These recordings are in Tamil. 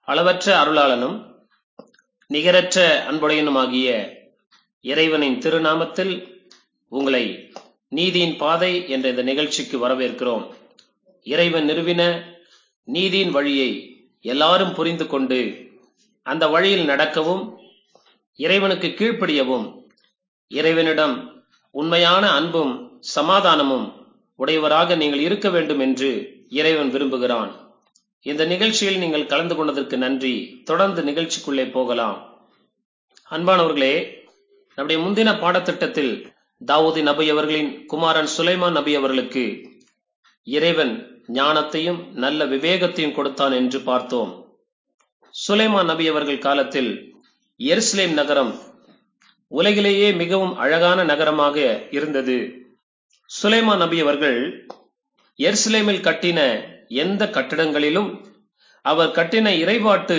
அளவற்ற அருளாளனும் நிகரற்ற அன்புடையனுமாகிய இறைவனின் திருநாமத்தில் உங்களை நீதியின் பாதை என்ற இந்த நிகழ்ச்சிக்கு வரவேற்கிறோம் இறைவன் நிறுவின நீதியின் வழியை எல்லாரும் புரிந்து கொண்டு அந்த வழியில் நடக்கவும் இறைவனுக்கு கீழ்ப்படியவும் இறைவனிடம் உண்மையான அன்பும் சமாதானமும் உடையவராக நீங்கள் இருக்க வேண்டும் என்று இறைவன் விரும்புகிறான் இந்த நிகழ்ச்சியில் நீங்கள் கலந்து கொண்டதற்கு நன்றி தொடர்ந்து நிகழ்ச்சிக்குள்ளே போகலாம் அன்பானவர்களே நம்முடைய முந்தின பாடத்திட்டத்தில் தாவூதி நபி அவர்களின் குமாரன் சுலைமான் நபி அவர்களுக்கு இறைவன் ஞானத்தையும் நல்ல விவேகத்தையும் கொடுத்தான் என்று பார்த்தோம் சுலைமான் நபி அவர்கள் காலத்தில் எருசலேம் நகரம் உலகிலேயே மிகவும் அழகான நகரமாக இருந்தது சுலைமான் நபி அவர்கள் எருசலேமில் கட்டின எந்த கட்டிடங்களிலும் அவர் கட்டின இறைபாட்டு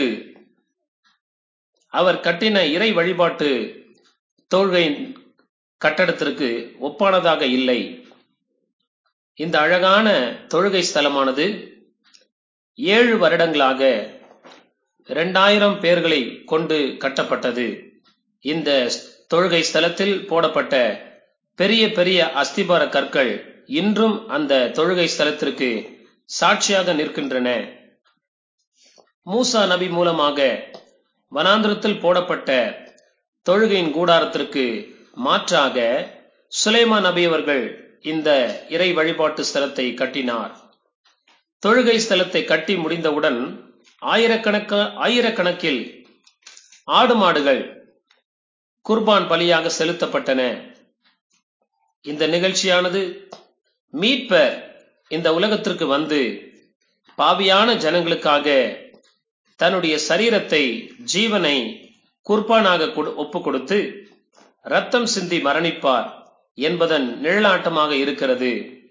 அவர் கட்டின இறை வழிபாட்டு தோழ்கையின் கட்டடத்திற்கு ஒப்பானதாக இல்லை இந்த அழகான தொழுகை ஸ்தலமானது ஏழு வருடங்களாக இரண்டாயிரம் பேர்களை கொண்டு கட்டப்பட்டது இந்த தொழுகை ஸ்தலத்தில் போடப்பட்ட பெரிய பெரிய அஸ்திபார கற்கள் இன்றும் அந்த தொழுகை ஸ்தலத்திற்கு சாட்சியாக நிற்கின்றன மூசா நபி மூலமாக வனாந்திரத்தில் போடப்பட்ட தொழுகையின் கூடாரத்திற்கு மாற்றாக சுலைமா நபி அவர்கள் இந்த இறை வழிபாட்டு ஸ்தலத்தை கட்டினார் தொழுகை ஸ்தலத்தை கட்டி முடிந்தவுடன் ஆயிரக்கணக்க ஆயிரக்கணக்கில் ஆடு மாடுகள் குர்பான் பலியாக செலுத்தப்பட்டன இந்த நிகழ்ச்சியானது மீட்பர் இந்த உலகத்திற்கு வந்து பாவியான ஜனங்களுக்காக தன்னுடைய சரீரத்தை ஜீவனை குர்பானாக ஒப்பு கொடுத்து ரத்தம் சிந்தி மரணிப்பார் என்பதன் நிழலாட்டமாக இருக்கிறது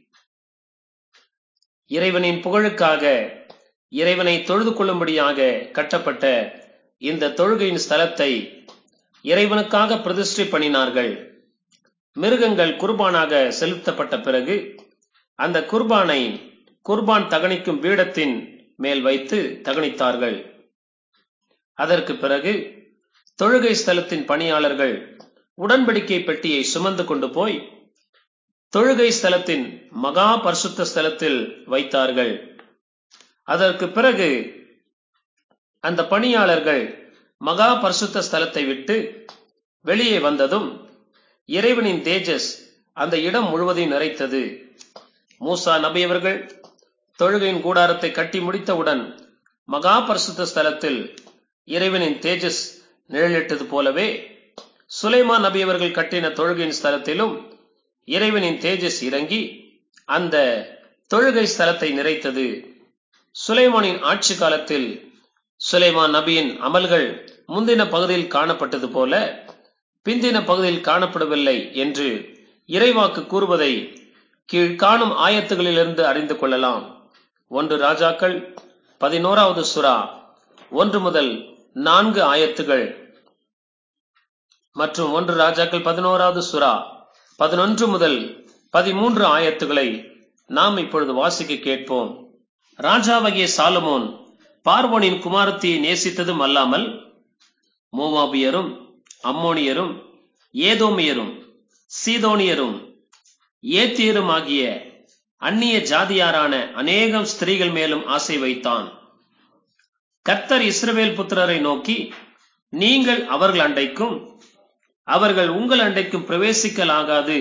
இறைவனின் புகழுக்காக இறைவனை தொழுது கொள்ளும்படியாக கட்டப்பட்ட இந்த தொழுகையின் ஸ்தலத்தை இறைவனுக்காக பிரதிஷ்டை பண்ணினார்கள் மிருகங்கள் குர்பானாக செலுத்தப்பட்ட பிறகு அந்த குர்பானை குர்பான் தகனிக்கும் பீடத்தின் மேல் வைத்து தகனித்தார்கள் அதற்கு பிறகு தொழுகை ஸ்தலத்தின் பணியாளர்கள் உடன்படிக்கை பெட்டியை சுமந்து கொண்டு போய் தொழுகை ஸ்தலத்தின் மகா பரிசுத்த ஸ்தலத்தில் வைத்தார்கள் அதற்கு பிறகு அந்த பணியாளர்கள் மகா பரிசுத்த ஸ்தலத்தை விட்டு வெளியே வந்ததும் இறைவனின் தேஜஸ் அந்த இடம் முழுவதையும் நிறைத்தது மூசா நபி அவர்கள் தொழுகையின் கூடாரத்தை கட்டி முடித்தவுடன் மகா பரிசுத்த ஸ்தலத்தில் இறைவனின் தேஜஸ் நிழலிட்டது போலவே சுலைமான் நபி அவர்கள் கட்டின தொழுகையின் ஸ்தலத்திலும் இறைவனின் தேஜஸ் இறங்கி அந்த தொழுகை ஸ்தலத்தை நிறைத்தது சுலைமானின் ஆட்சி காலத்தில் சுலைமான் நபியின் அமல்கள் முந்தின பகுதியில் காணப்பட்டது போல பிந்தின பகுதியில் காணப்படவில்லை என்று இறைவாக்கு கூறுவதை கீழ்காணும் ஆயத்துகளிலிருந்து அறிந்து கொள்ளலாம் ஒன்று ராஜாக்கள் பதினோராவது சுறா ஒன்று முதல் நான்கு ஆயத்துகள் மற்றும் ஒன்று ராஜாக்கள் பதினோராவது சுறா பதினொன்று முதல் பதிமூன்று ஆயத்துகளை நாம் இப்பொழுது வாசிக்க கேட்போம் ராஜாவகிய சாலமோன் பார்வோனின் குமாரத்தியை நேசித்ததும் அல்லாமல் மோவாபியரும் அம்மோனியரும் ஏதோமியரும் சீதோனியரும் ஏத்தியரும் ஆகிய அந்நிய ஜாதியாரான அநேகம் ஸ்திரீகள் மேலும் ஆசை வைத்தான் கர்த்தர் இஸ்ரவேல் புத்திரரை நோக்கி நீங்கள் அவர்கள் அண்டைக்கும் அவர்கள் உங்கள் அண்டைக்கும் பிரவேசிக்கலாகாது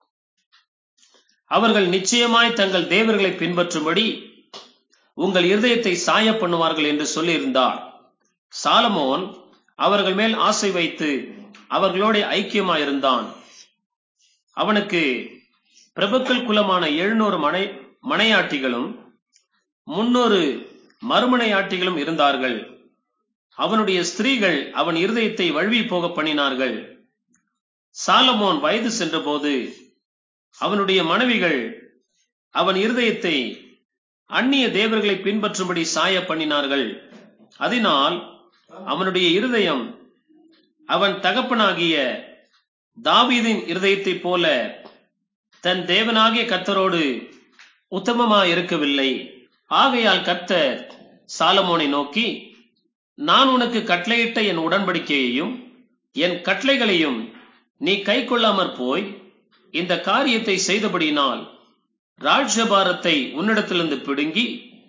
அவர்கள் நிச்சயமாய் தங்கள் தேவர்களை பின்பற்றும்படி உங்கள் இருதயத்தை சாய பண்ணுவார்கள் என்று சொல்லியிருந்தார் சாலமோன் அவர்கள் மேல் ஆசை வைத்து அவர்களோட ஐக்கியமாயிருந்தான் அவனுக்கு பிரபுக்கள் குலமான எழுநூறு மனை மனையாட்டிகளும் முன்னூறு மறுமனையாட்டிகளும் இருந்தார்கள் அவனுடைய ஸ்திரீகள் அவன் இருதயத்தை வழுவி போக பண்ணினார்கள் சாலமோன் வயது சென்றபோது அவனுடைய மனைவிகள் அவன் இருதயத்தை அந்நிய தேவர்களை பின்பற்றும்படி சாய பண்ணினார்கள் அதனால் அவனுடைய இருதயம் அவன் தகப்பனாகிய தாவீதின் இருதயத்தைப் போல தன் தேவனாகிய கர்த்தரோடு உத்தமமா இருக்கவில்லை ஆகையால் கர்த்தர் சாலமோனை நோக்கி நான் உனக்கு கட்டளையிட்ட என் உடன்படிக்கையையும் என் கட்டளைகளையும் நீ கை கொள்ளாமற் போய் இந்த காரியத்தை செய்தபடியினால் ராஜ்யபாரத்தை உன்னிடத்திலிருந்து பிடுங்கி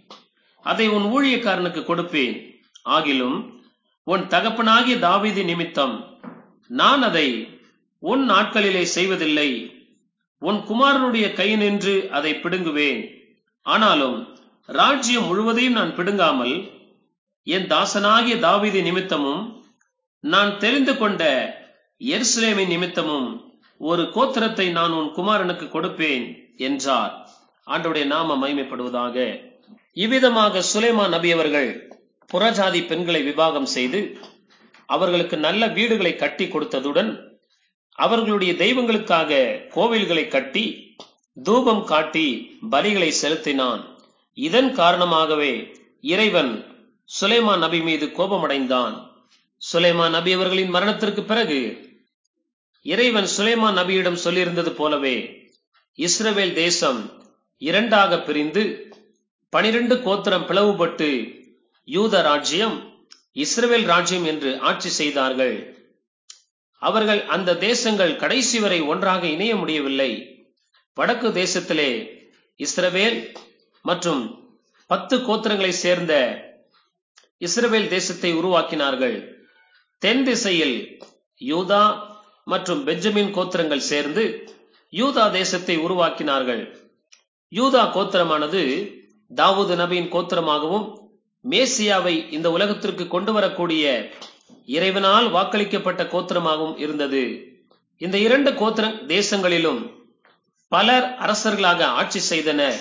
அதை உன் ஊழியக்காரனுக்கு கொடுப்பேன் ஆகிலும் உன் தகப்பனாகிய தாவீது நிமித்தம் நான் அதை உன் நாட்களிலே செய்வதில்லை உன் குமாரனுடைய கையினின்று அதை பிடுங்குவேன் ஆனாலும் ராஜ்யம் முழுவதையும் நான் பிடுங்காமல் என் தாசனாகிய தாவீது நிமித்தமும் நான் தெரிந்து கொண்ட எருசலேமின் நிமித்தமும் ஒரு கோத்திரத்தை நான் உன் குமாரனுக்கு கொடுப்பேன் என்றார் ஆண்டவுடைய நாம மகிமைப்படுவதாக இவ்விதமாக சுலைமான் நபி அவர்கள் புறஜாதி பெண்களை விவாகம் செய்து அவர்களுக்கு நல்ல வீடுகளை கட்டி கொடுத்ததுடன் அவர்களுடைய தெய்வங்களுக்காக கோவில்களை கட்டி தூபம் காட்டி பலிகளை செலுத்தினான் இதன் காரணமாகவே இறைவன் சுலைமான் நபி மீது கோபமடைந்தான் சுலைமான் நபி அவர்களின் மரணத்திற்கு பிறகு இறைவன் சுலைமான் நபியிடம் சொல்லியிருந்தது போலவே இஸ்ரவேல் தேசம் இரண்டாக பிரிந்து பனிரெண்டு கோத்திரம் பிளவுபட்டு யூத ராஜ்யம் இஸ்ரவேல் ராஜ்யம் என்று ஆட்சி செய்தார்கள் அவர்கள் அந்த தேசங்கள் கடைசி வரை ஒன்றாக இணைய முடியவில்லை வடக்கு தேசத்திலே இஸ்ரவேல் மற்றும் பத்து கோத்திரங்களை சேர்ந்த இஸ்ரவேல் தேசத்தை உருவாக்கினார்கள் தென் திசையில் யூதா மற்றும் பெஞ்சமின் கோத்திரங்கள் சேர்ந்து யூதா தேசத்தை உருவாக்கினார்கள் யூதா கோத்திரமானது தாவூது நபியின் கோத்திரமாகவும் மேசியாவை இந்த உலகத்திற்கு கொண்டு வரக்கூடிய இறைவனால் வாக்களிக்கப்பட்ட கோத்திரமாகவும் இருந்தது இந்த இரண்டு கோத்திர தேசங்களிலும் பலர் அரசர்களாக ஆட்சி செய்தனர்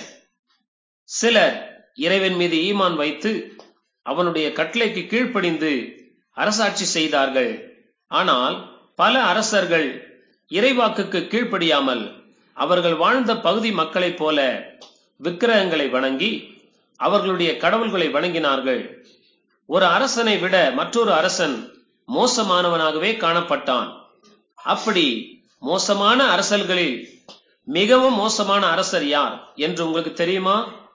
சிலர் இறைவன் மீது ஈமான் வைத்து அவனுடைய கட்டளைக்கு கீழ்ப்படிந்து அரசாட்சி செய்தார்கள் ஆனால் பல அரசர்கள் இறைவாக்குக்கு கீழ்ப்படியாமல் அவர்கள் வாழ்ந்த பகுதி மக்களைப் போல விக்கிரகங்களை வணங்கி அவர்களுடைய கடவுள்களை வணங்கினார்கள் ஒரு அரசனை விட மற்றொரு அரசன் மோசமானவனாகவே காணப்பட்டான் அப்படி மோசமான அரசர்களில் மிகவும் மோசமான அரசர் யார் என்று உங்களுக்கு தெரியுமா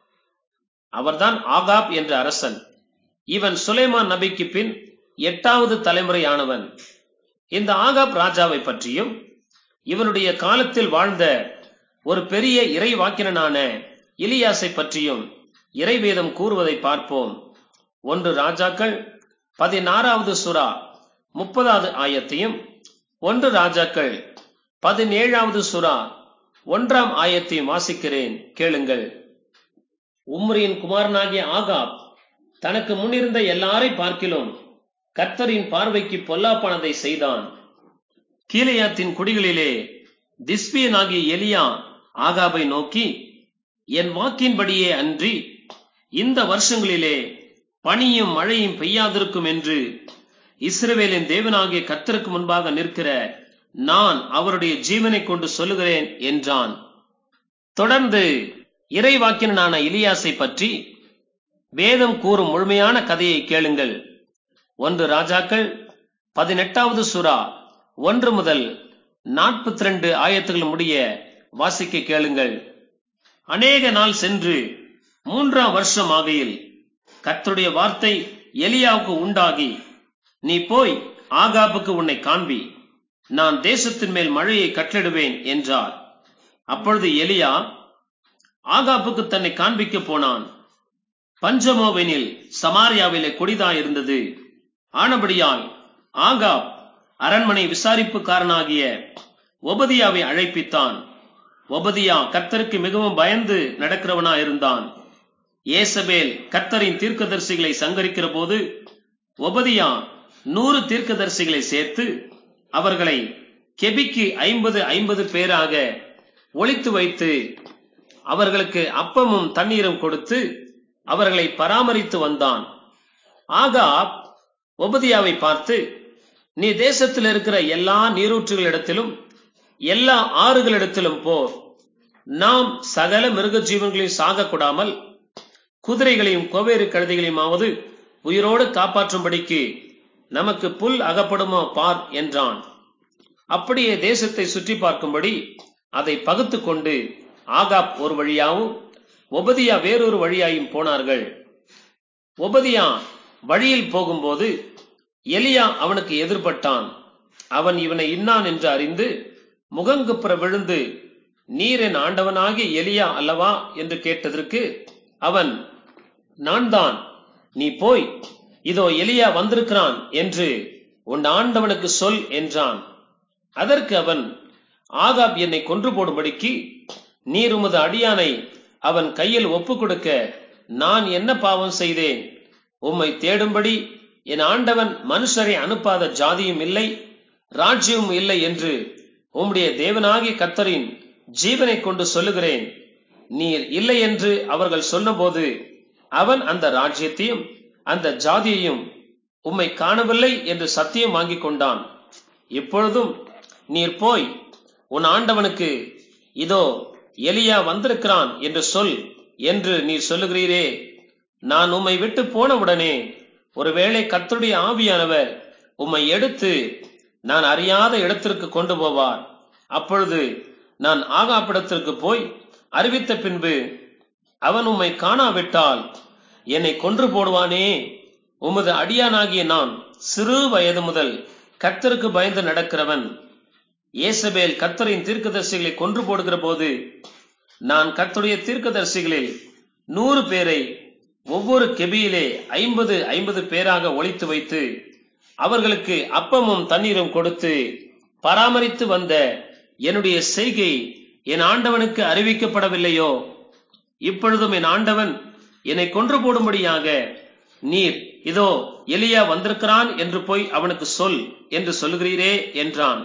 அவர்தான் ஆகாப் என்ற அரசன் இவன் சுலைமான் நபிக்கு பின் எட்டாவது தலைமுறையானவன் இந்த ஆகாப் ராஜாவை பற்றியும் இவனுடைய காலத்தில் வாழ்ந்த ஒரு பெரிய இறை வாக்கினனான இலியாசை பற்றியும் இறைவேதம் கூறுவதை பார்ப்போம் ஒன்று ராஜாக்கள் பதினாறாவது சுறா முப்பதாவது ஆயத்தையும் ஒன்று ராஜாக்கள் பதினேழாவது சுறா ஒன்றாம் ஆயத்தையும் வாசிக்கிறேன் கேளுங்கள் உம்ரியின் குமாரனாகிய ஆகாப் தனக்கு முன்னிருந்த எல்லாரை பார்க்கிலும் கர்த்தரின் பார்வைக்கு பொல்லாப்பானதை செய்தான் கீழையாத்தின் குடிகளிலே திஸ்பியனாகிய எலியா ஆகாபை நோக்கி என் வாக்கின்படியே அன்றி இந்த வருஷங்களிலே பனியும் மழையும் பெய்யாதிருக்கும் என்று இஸ்ரவேலின் தேவனாகிய கர்த்தருக்கு முன்பாக நிற்கிற நான் அவருடைய ஜீவனை கொண்டு சொல்லுகிறேன் என்றான் தொடர்ந்து இறைவாக்கினான இலியாசை பற்றி வேதம் கூறும் முழுமையான கதையை கேளுங்கள் ஒன்று ராஜாக்கள் பதினெட்டாவது சுறா ஒன்று முதல் நாற்பத்தி ரெண்டு ஆயத்துகள் முடிய வாசிக்க கேளுங்கள் அநேக நாள் சென்று மூன்றாம் வருஷம் ஆகையில் கர்த்தருடைய வார்த்தை எலியாவுக்கு உண்டாகி நீ போய் ஆகாபுக்கு உன்னை காண்பி நான் தேசத்தின் மேல் மழையை கட்டளிடுவேன் என்றார் அப்பொழுது எலியா ஆகாப்புக்கு தன்னை காண்பிக்க போனான் பஞ்சமோவெனில் சமாரியாவிலே கொடிதாயிருந்தது ஆனபடியால் ஆகாப் அரண்மனை விசாரிப்புக்காரனாகிய ஒபதியாவை அழைப்பித்தான் ஒபதியா கர்த்தருக்கு மிகவும் பயந்து நடக்கிறவனா இருந்தான் ஏசபேல் கர்த்தரின் தீர்க்கதரிசிகளை சங்கரிக்கிற போது ஒபதியா நூறு தீர்க்கதரிசிகளை சேர்த்து அவர்களை கெபிக்கு ஐம்பது ஐம்பது பேராக ஒளித்து வைத்து அவர்களுக்கு அப்பமும் தண்ணீரும் கொடுத்து அவர்களை பராமரித்து வந்தான் ஆகாப் ஒபதியாவை பார்த்து நீ தேசத்தில் இருக்கிற எல்லா நீரூற்றுகளிடத்திலும் எல்லா ஆறுகளிடத்திலும் போ நாம் சகல மிருக ஜீவன்களையும் சாகக்கூடாமல் குதிரைகளையும் கோவேறு கழுதைகளையுமாவது உயிரோடு காப்பாற்றும்படிக்கு நமக்கு புல் அகப்படுமோ பார் என்றான் அப்படியே தேசத்தை சுற்றி பார்க்கும்படி அதை பகுத்து கொண்டு ஆகாப் ஒரு வழியாவும் ஒபதியா வேறொரு வழியாயும் போனார்கள் ஒபதியா வழியில் போகும்போது எலியா அவனுக்கு எதிர்பட்டான் அவன் இவனை இன்னான் என்று அறிந்து முகங்குப்புற விழுந்து நீர் என் ஆண்டவனாகிய எலியா அல்லவா என்று கேட்டதற்கு அவன் நான் தான் நீ போய் இதோ எலியா வந்திருக்கிறான் என்று உன் ஆண்டவனுக்கு சொல் என்றான் அதற்கு அவன் ஆகாப் என்னை கொன்று போடும்படிக்கு நீர் உமது அடியானை அவன் கையில் ஒப்புக் கொடுக்க நான் என்ன பாவம் செய்தேன் உம்மை தேடும்படி என் ஆண்டவன் மனுஷரை அனுப்பாத ஜாதியும் இல்லை ராஜ்யமும் இல்லை என்று உம்முடைய தேவனாகிய கத்தரின் ஜீவனை கொண்டு சொல்லுகிறேன் நீர் இல்லை என்று அவர்கள் சொன்னபோது அவன் அந்த ராஜ்யத்தையும் அந்த ஜாதியையும் உம்மை காணவில்லை என்று சத்தியம் வாங்கிக் கொண்டான் இப்பொழுதும் நீர் போய் உன் ஆண்டவனுக்கு இதோ எலியா வந்திருக்கிறான் என்று சொல் என்று நீர் சொல்லுகிறீரே நான் உம்மை விட்டு போனவுடனே ஒருவேளை கர்த்தருடைய ஆவியானவர் உம்மை எடுத்து நான் அறியாத இடத்திற்கு கொண்டு போவார் அப்பொழுது நான் ஆகாப்பிடத்திற்கு போய் அறிவித்த பின்பு அவன் உம்மை காணாவிட்டால் என்னை கொன்று போடுவானே உமது அடியானாகிய நான் சிறு வயது முதல் கர்த்தருக்கு பயந்து நடக்கிறவன் ஏசபேல் கர்த்தரின் தீர்க்கதரிசிகளை கொன்று போடுகிற போது நான் கர்த்தருடைய தீர்க்கதரிசிகளில் நூறு பேரை ஒவ்வொரு கெபியிலே ஐம்பது ஐம்பது பேராக ஒழித்து வைத்து அவர்களுக்கு அப்பமும் தண்ணீரும் கொடுத்து பராமரித்து வந்த என்னுடைய செய்கை என் ஆண்டவனுக்கு அறிவிக்கப்படவில்லையோ இப்பொழுதும் என் ஆண்டவன் என்னை கொன்று போடும்படியாக நீர் இதோ எலியா வந்திருக்கிறான் என்று போய் அவனுக்கு சொல் என்று சொல்லுகிறீரே என்றான்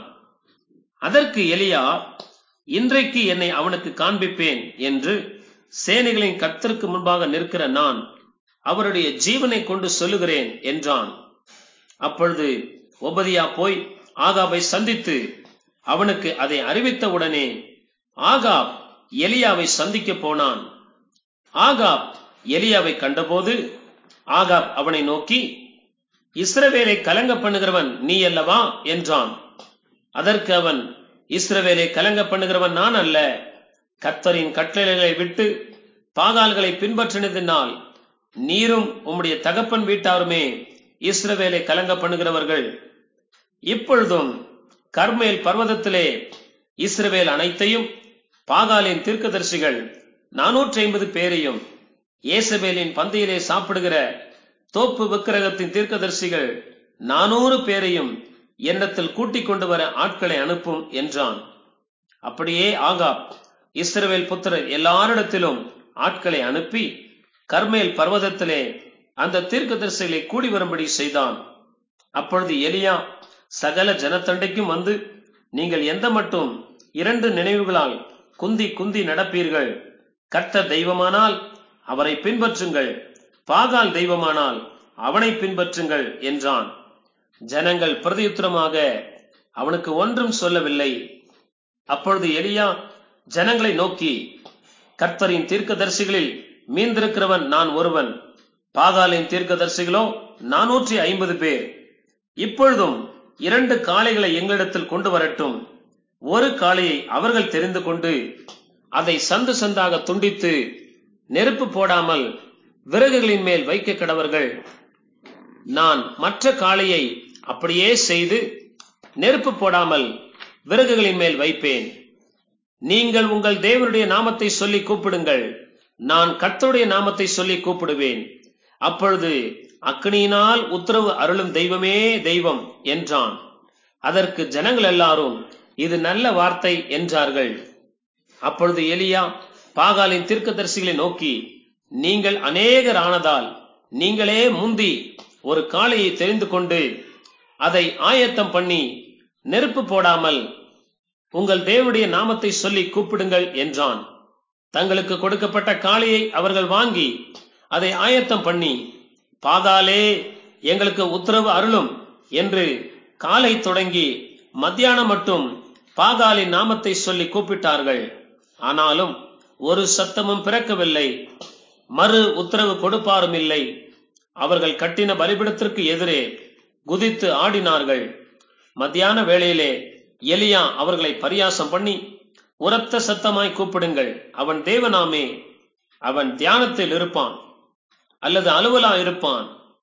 அதற்கு எலியா இன்றைக்கு என்னை அவனுக்கு காண்பிப்பேன் என்று சேனைகளின் கர்த்தருக்கு முன்பாக நிற்கிற நான் அவருடைய ஜீவனை கொண்டு சொல்லுகிறேன் என்றான் அப்பொழுது ஒபதியா போய் ஆகாபை சந்தித்து அவனுக்கு அதை அறிவித்த உடனே ஆகாப் எலியாவை சந்திக்க போனான் ஆகாப் எலியாவை கண்டபோது ஆகாப் அவனை நோக்கி இஸ்ரவேலை கலங்க பண்ணுகிறவன் நீ அல்லவா என்றான் அதற்கு அவன் இஸ்ரவேலை கலங்க பண்ணுகிறவன் நான் அல்ல கத்தரின் கட்டளைகளை விட்டு பாகால்களை பின்பற்றினதினால் நீரும் உம்முடைய தகப்பன் வீட்டாருமே இஸ்ரவேலை கலங்க பண்ணுகிறவர்கள் இப்பொழுதும் கர்மேல் பர்வதத்திலே இஸ்ரவேல் அனைத்தையும் பாகாலின் தீர்க்கதரிசிகள் நானூற்றி ஐம்பது பேரையும் ஏசபேலின் பந்தியிலே சாப்பிடுகிற தோப்பு விக்கிரகத்தின் தீர்க்கதரிசிகள் நானூறு பேரையும் எண்ணத்தில் கூட்டிக் கொண்டு வர ஆட்களை அனுப்பும் என்றான் அப்படியே ஆகாப் இஸ்ரவேல் புத்திரர் எல்லாரிடத்திலும் ஆட்களை அனுப்பி கர்மேல் பர்வதத்திலே அந்த தீர்க்கதரிசிகளை கூடி வரும்படி செய்தான் அப்பொழுது எலியா சகல ஜனத்தண்டைக்கும் வந்து நீங்கள் எந்த மட்டும் இரண்டு நினைவுகளால் குந்தி குந்தி நடப்பீர்கள் கர்த்தர் தெய்வமானால் அவரை பின்பற்றுங்கள் பாகால் தெய்வமானால் அவனை பின்பற்றுங்கள் என்றான் ஜனங்கள் பிரதியுத்தரமாக அவனுக்கு ஒன்றும் சொல்லவில்லை அப்பொழுது எலியா ஜனங்களை நோக்கி கர்த்தரின் தீர்க்கதரிசிகளில் மீந்திருக்கிறவன் நான் ஒருவன் பாகாலின் தீர்க்கதரிசிகளோ நானூற்றி ஐம்பது பேர் இப்பொழுதும் இரண்டு காளைகளை எங்களிடத்தில் கொண்டு வரட்டும் ஒரு காளையை அவர்கள் தெரிந்து கொண்டு அதை சந்து சந்தாக துண்டித்து நெருப்பு போடாமல் விறகுகளின் மேல் வைக்க கடவர்கள் நான் மற்ற காளையை அப்படியே செய்து நெருப்பு போடாமல் விறகுகளின் மேல் வைப்பேன் நீங்கள் உங்கள் தேவனுடைய நாமத்தை சொல்லி கூப்பிடுங்கள் நான் கர்த்தருடைய நாமத்தை சொல்லி கூப்பிடுவேன் அப்பொழுது அக்னியினால் உத்தரவு அருளும் தெய்வமே தெய்வம் என்றான் அதற்கு ஜனங்கள் எல்லாரும் இது நல்ல வார்த்தை என்றார்கள் அப்பொழுது எலியா பாகாலின் தீர்க்கதரிசிகளை நோக்கி நீங்கள் அநேகர் ஆனதால் நீங்களே முந்தி ஒரு காளையை தெரிந்து கொண்டு அதை ஆயத்தம் பண்ணி நெருப்பு போடாமல் உங்கள் தேவனுடைய நாமத்தை சொல்லி கூப்பிடுங்கள் என்றான் தங்களுக்கு கொடுக்கப்பட்ட காளையை அவர்கள் வாங்கி அதை ஆயத்தம் பண்ணி பாகாலே எங்களுக்கு உத்தரவு அருளும் என்று காலை தொடங்கி மத்தியானம் மட்டும் பாகாலின் நாமத்தை சொல்லி கூப்பிட்டார்கள் ஆனாலும் ஒரு சத்தமும் பிறக்கவில்லை மறு உத்தரவு கொடுப்பாரும் இல்லை அவர்கள் கட்டின பலிபிடத்திற்கு எதிரே குதித்து ஆடினார்கள் மத்தியான வேளையிலே எலியா அவர்களை பரியாசம் பண்ணி உரத்த சத்தமாய் கூப்பிடுங்கள் அவன் தேவனாமே அவன் தியானத்தில் இருப்பான் அல்லது அலுவலா இருப்பான்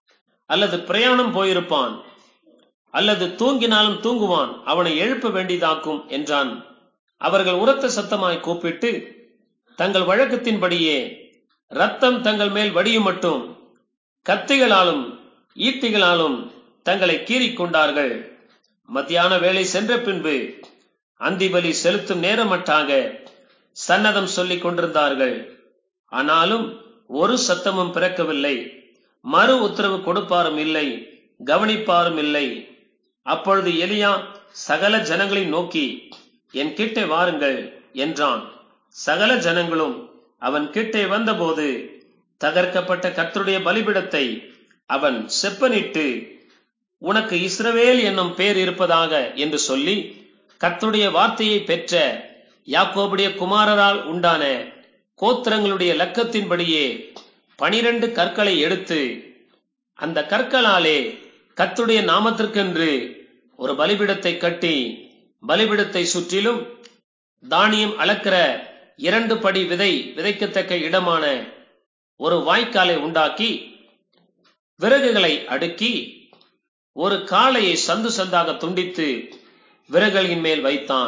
அல்லது பிரயாணம் போயிருப்பான் அல்லது தூங்கினாலும் தூங்குவான் அவனை எழுப்ப வேண்டியதாக்கும் என்றான் அவர்கள் உரத்த சத்தமாய் கூப்பிட்டு தங்கள் வழக்கத்தின்படியே ரத்தம் தங்கள் மேல் வடியும் மட்டும் கத்திகளாலும் ஈட்டிகளாலும் தங்களை கீறிக் கொண்டார்கள் மத்தியான வேலை சென்ற பின்பு அந்திபலி செலுத்தும் நேரமட்டாக சன்னதம் சொல்லிக் கொண்டிருந்தார்கள் ஆனாலும் ஒரு சத்தமும் பிறக்கவில்லை மறு உத்தரவு கொடுப்பாரும் இல்லை கவனிப்பாரும் இல்லை அப்பொழுது எலியா சகல ஜனங்களை நோக்கி என் கிட்டே வாருங்கள் என்றான் சகல ஜனங்களும் அவன் கிட்டே வந்தபோது தகர்க்கப்பட்ட கர்த்தருடைய பலிபிடத்தை அவன் செப்பனிட்டு உனக்கு இஸ்ரவேல் என்னும் பேர் இருப்பதாக என்று சொல்லி கர்த்தருடைய வார்த்தையை பெற்ற யாக்கோபுடைய குமாரரால் உண்டான கோத்திரங்களுடைய லக்கத்தின்படியே பனிரெண்டு கற்களை எடுத்து அந்த கற்களாலே கர்த்தருடைய நாமத்திற்கென்று ஒரு பலிபிடத்தை கட்டி பலிபிடத்தை சுற்றிலும் தானியம் அளக்கிற இரண்டு படி விதை விதைக்கத்தக்க இடமான ஒரு வாய்க்காலை உண்டாக்கி விறகுகளை அடுக்கி ஒரு காளையை சந்து சந்தாக துண்டித்து விறகுகளின் மேல் வைத்தான்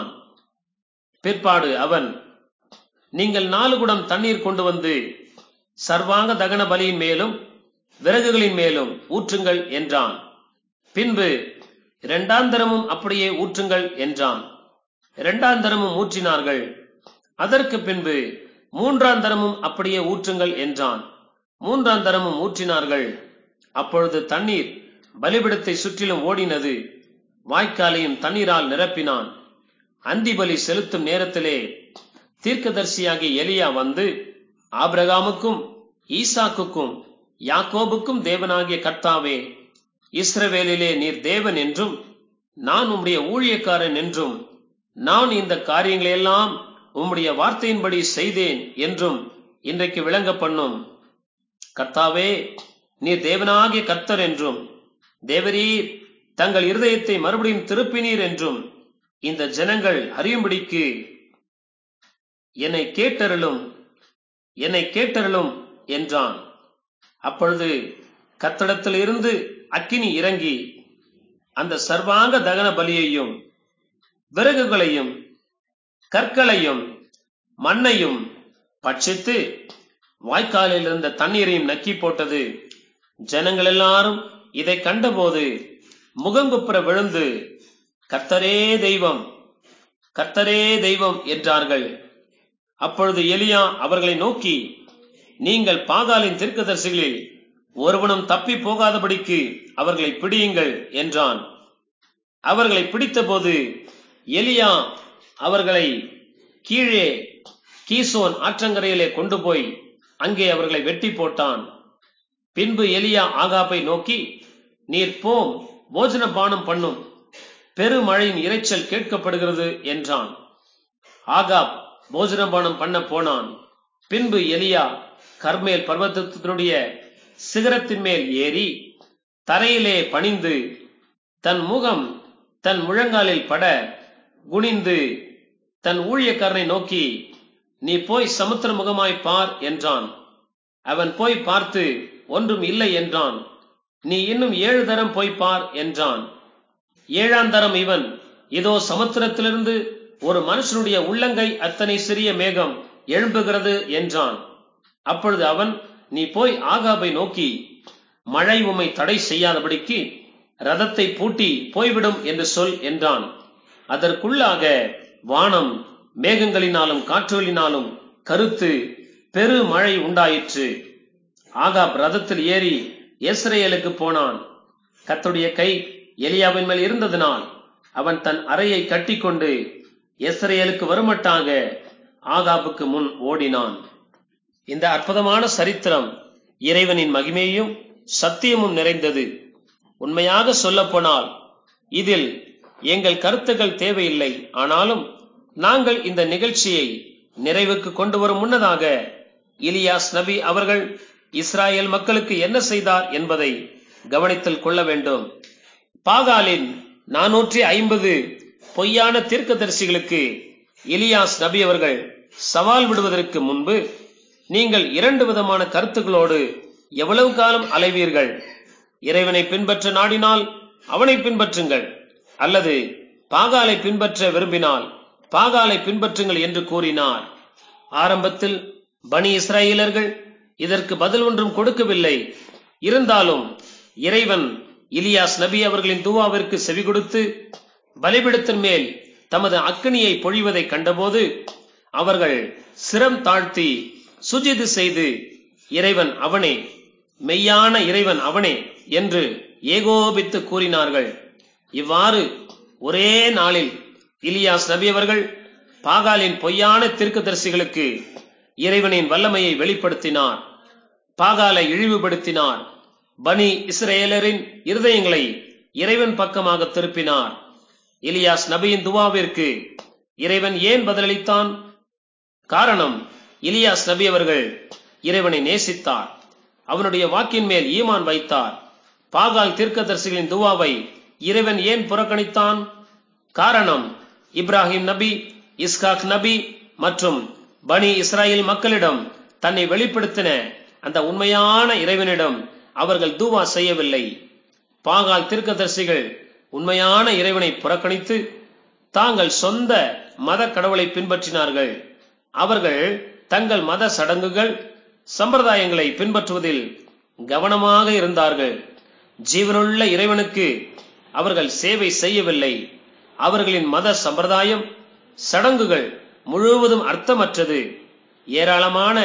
பிற்பாடு அவன் நீங்கள் நாலு குடம் தண்ணீர் கொண்டு வந்து சர்வாங்க தகன பலியின் மேலும் விறகுகளின் மேலும் ஊற்றுங்கள் என்றான் பின்பு இரண்டாந்தரமும் அப்படியே ஊற்றுங்கள் என்றான் இரண்டாந்தரமும் ஊற்றினார்கள் அதற்கு பின்பு மூன்றாம் தரமும் அப்படியே ஊற்றுங்கள் என்றான் மூன்றாம் தரமும் ஊற்றினார்கள் அப்பொழுது தண்ணீர் பலிபிடத்தை சுற்றிலும் ஓடினது வாய்க்காலையும் தண்ணீரால் நிரப்பினான் அந்தி பலி செலுத்தும் நேரத்திலே தீர்க்கதரிசியாகிய எலியா வந்து ஆபிரகாமுக்கும் ஈசாக்குக்கும் யாக்கோபுக்கும் தேவனாகிய கர்த்தாவே இஸ்ரவேலிலே நீர் தேவன் என்றும் நான் உம்முடைய ஊழியக்காரன் என்றும் நான் இந்த காரியங்களையெல்லாம் உம்முடைய வார்த்தையின்படி செய்தேன் என்றும் இன்றைக்கு விளங்க பண்ணும் கர்த்தாவே நீர் தேவனாகிய கர்த்தர் என்றும் தேவரீர் தங்கள் இருதயத்தை மறுபடியும் திருப்பினீர் என்றும் இந்த ஜனங்கள் அறியும்படிக்கு என்னை கேட்டருளும் என்னை கேட்டருளும் என்றான் அப்பொழுது கத்தடத்தில் இருந்து அக்கினி இறங்கி அந்த சர்வாங்க தகன பலியையும் விறகுகளையும் கற்களையும் மண்ணையும் பட்சித்து வாய்க்காலில் இருந்த தண்ணீரையும் நக்கி போட்டது ஜனங்கள் எல்லாரும் இதை கண்டபோது முகங்குப்புற விழுந்து கர்த்தரே தெய்வம் கர்த்தரே தெய்வம் என்றார்கள் அப்பொழுது எலியா அவர்களை நோக்கி நீங்கள் பாகாலின் தீர்க்கதரிசிகளில் ஒருவனும் தப்பி போகாதபடிக்கு அவர்களை பிடியுங்கள் என்றான் அவர்களை பிடித்தபோது எலியா அவர்களை கீழே கீசோன் ஆற்றங்கரையிலே கொண்டு போய் அங்கே அவர்களை வெட்டி போட்டான் பின்பு எலியா ஆகாப்பை நோக்கி நீர் போம் போஜன பானம் பண்ணும் பெருமழையின் இரைச்சல் கேட்கப்படுகிறது என்றான் ஆகாப் போஜனபானம் பண்ண போனான் பின்பு எலியா கர்மேல் பர்வதத்தினுடைய சிகரத்தின் மேல் ஏறி தரையிலே பணிந்து தன் முகம் தன் முழங்காலில் பட குனிந்து தன் ஊழியக்காரனை நோக்கி நீ போய் சமுத்திர முகமாய் பார் என்றான் அவன் போய் பார்த்து ஒன்றும் இல்லை என்றான் நீ இன்னும் ஏழு தரம் போய் பார் என்றான் ஏழாம் தரம் இவன் இதோ சமுத்திரத்திலிருந்து ஒரு மனுஷனுடைய உள்ளங்கை அத்தனை சிறிய மேகம் எழும்புகிறது என்றான் அப்பொழுது அவன் நீ போய் ஆகாபை நோக்கி மழை உம்மை தடை செய்யாதபடிக்கு ரதத்தை பூட்டி போய்விடும் என்று சொல் என்றான் அதற்குள்ளாக வானம் மேகங்களினாலும் காற்றுகளினாலும் கருத்து பெரு மழை உண்டாயிற்று ஆகாப் ரதத்தில் ஏறி இஸ்ரேலுக்கு போனான் கத்துடைய கை எலியாவின் மேல் இருந்ததினால் அவன் தன் அறையை கட்டிக்கொண்டு இஸ்ரேலுக்கு வருமட்டாக ஆகாபுக்கு முன் ஓடினான் இந்த அற்புதமான சரித்திரம் இறைவனின் மகிமையும் சத்தியமும் நிறைந்தது உண்மையாக சொல்லப்போனால் இதில் எங்கள் கருத்துக்கள் தேவையில்லை ஆனாலும் நாங்கள் இந்த நிகழ்ச்சியை நிறைவுக்கு கொண்டு வரும் முன்னதாக இலியாஸ் நபி அவர்கள் இஸ்ராயேல் மக்களுக்கு என்ன செய்தார் என்பதை கவனித்தல் கொள்ள வேண்டும் பாகாலின் நானூற்றி ஐம்பது பொய்யான தீர்க்கதரிசிகளுக்கு இலியாஸ் நபி அவர்கள் சவால் விடுவதற்கு முன்பு நீங்கள் இரண்டு விதமான கருத்துக்களோடு எவ்வளவு காலம் அலைவீர்கள் இறைவனை பின்பற்ற நாடினால் அவனை பின்பற்றுங்கள் அல்லது பாகாலை பின்பற்ற விரும்பினால் பாகாலை பின்பற்றுங்கள் என்று கூறினார் ஆரம்பத்தில் பனி இஸ்ராயலர்கள் இதற்கு பதில் ஒன்றும் கொடுக்கவில்லை இருந்தாலும் இறைவன் இலியாஸ் நபி அவர்களின் துவாவிற்கு செவி கொடுத்து பலிபிடத்தின் மேல் தமது அக்கினியை பொழிவதை கண்டபோது அவர்கள் சிரம் தாழ்த்தி சுஜிது செய்து இறைவன் அவனே மெய்யான இறைவன் அவனே என்று ஏகோபித்து கூறினார்கள் இவ்வாறு ஒரே நாளில் இலியாஸ் நபி அவர்கள் பாகாலின் பொய்யான தீர்க்கதரிசிகளுக்கு இறைவனின் வல்லமையை வெளிப்படுத்தினார் பாகாலை இழிவுபடுத்தினார் பனி இஸ்ரேலரின் இருதயங்களை இறைவன் பக்கமாக திருப்பினார் இலியாஸ் நபியின் துவாவிற்கு இறைவன் ஏன் பதிலளித்தான் காரணம் இலியாஸ் நபி அவர்கள் இறைவனை நேசித்தார் அவனுடைய வாக்கின் மேல் ஈமான் வைத்தார் பாகால் தீர்க்கதரிசிகளின் துவாவை இறைவன் ஏன் புறக்கணித்தான் காரணம் இப்ராஹிம் நபி இஸ்காக் நபி மற்றும் பனி இஸ்ராயல் மக்களிடம் தன்னை வெளிப்படுத்தின அந்த உண்மையான இறைவனிடம் அவர்கள் தூவா செய்யவில்லை பாகால் தீர்க்கதரிசிகள் உண்மையான இறைவனை புறக்கணித்து தாங்கள் சொந்த மத கடவுளை பின்பற்றினார்கள் அவர்கள் தங்கள் மத சடங்குகள் சம்பிரதாயங்களை பின்பற்றுவதில் கவனமாக இருந்தார்கள் ஜீவனுள்ள இறைவனுக்கு அவர்கள் சேவை செய்யவில்லை அவர்களின் மத சம்பிரதாயம் சடங்குகள் முழுவதும் அர்த்தமற்றது ஏராளமான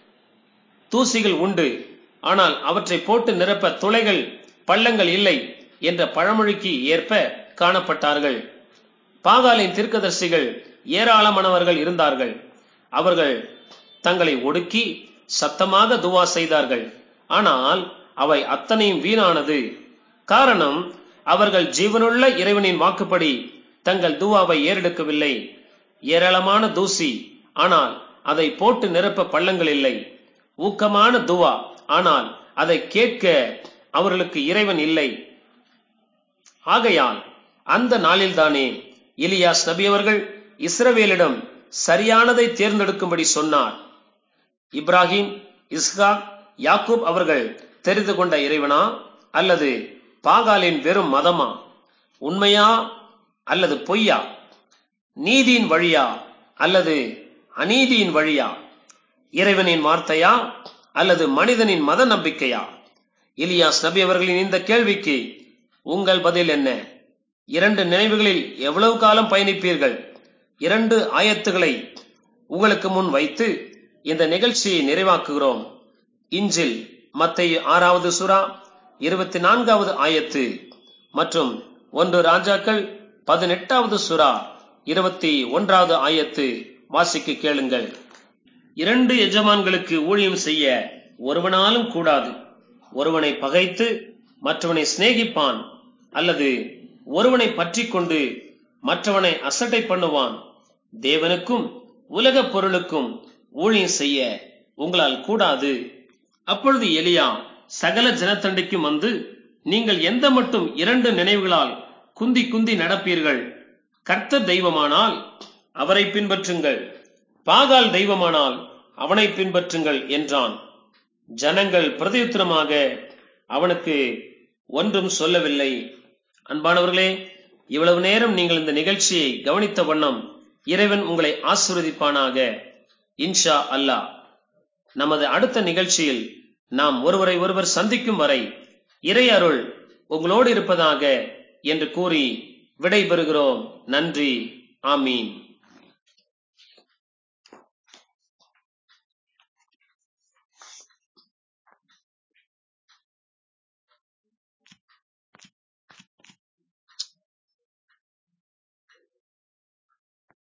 தூசிகள் உண்டு ஆனால் அவற்றை போட்டு நிரப்ப துளைகள் பள்ளங்கள் இல்லை என்ற பழமொழிக்கு ஏற்ப காணப்பட்டார்கள் பாகாலின் தீர்க்கதரிசிகள் ஏராளமானவர்கள் இருந்தார்கள் அவர்கள் தங்களை ஒடுக்கி சத்தமாக துவா செய்தார்கள் ஆனால் அவை அத்தனையும் வீணானது காரணம் அவர்கள் ஜீவனுள்ள இறைவனின் வாக்குப்படி தங்கள் துவாவை ஏறெடுக்கவில்லை ஏராளமான தூசி ஆனால் அதை போட்டு நிரப்ப பள்ளங்கள் இல்லை ஊக்கமான துவா ஆனால் அதை கேட்க அவர்களுக்கு இறைவன் இல்லை ஆகையால் அந்த நாளில்தானே இலியாஸ் நபி அவர்கள் இஸ்ரவேலிடம் சரியானதை தேர்ந்தெடுக்கும்படி சொன்னார் இப்ராஹிம் இஸ்ஹாக் யாக்கூப் அவர்கள் தெரிந்து கொண்ட இறைவனா அல்லது பாகாலின் வெறும் மதமா உண்மையா அல்லது பொய்யா நீதியின் வழியா அல்லது அநீதியின் வழியா இறைவனின் வார்த்தையா அல்லது மனிதனின் மத நம்பிக்கையா இலியாஸ் நபி அவர்களின் இந்த கேள்விக்கு உங்கள் பதில் என்ன இரண்டு நினைவுகளில் எவ்வளவு காலம் பயணிப்பீர்கள் இரண்டு ஆயத்துகளை உங்களுக்கு முன் வைத்து இந்த நிகழ்ச்சியை நிறைவாக்குகிறோம் இஞ்சில் மத்திய ஆறாவது சுறா இருபத்தி நான்காவது ஆயத்து மற்றும் ஒன்று ராஜாக்கள் பதினெட்டாவது சுறா இருபத்தி ஒன்றாவது ஆயத்து வாசிக்க கேளுங்கள் இரண்டு எஜமான்களுக்கு ஊழியம் செய்ய ஒருவனாலும் கூடாது ஒருவனை பகைத்து மற்றவனை சிநேகிப்பான் அல்லது ஒருவனை பற்றி கொண்டு மற்றவனை அசட்டை பண்ணுவான் தேவனுக்கும் உலகப் பொருளுக்கும் ஊழியம் செய்ய உங்களால் கூடாது அப்பொழுது எலியா சகல ஜனத்தண்டைக்கும் வந்து நீங்கள் எந்த மட்டும் இரண்டு நினைவுகளால் குந்தி குந்தி நடப்பீர்கள் கர்த்தர் தெய்வமானால் அவரை பின்பற்றுங்கள் பாகால் தெய்வமானால் அவனை பின்பற்றுங்கள் என்றான் ஜனங்கள் பிரதியுத்தரமாக அவனுக்கு ஒன்றும் சொல்லவில்லை அன்பானவர்களே இவ்வளவு நேரம் நீங்கள் இந்த நிகழ்ச்சியை கவனித்த வண்ணம் இறைவன் உங்களை ஆசீர்வதிப்பானாக இன்ஷா அல்லாஹ் நமது அடுத்த நிகழ்ச்சியில் நாம் ஒருவரை ஒருவர் சந்திக்கும் வரை இறை அருள் உங்களோடு இருப்பதாக என்று கூறி விடை பெறுகிறோம் நன்றி ஆமீன்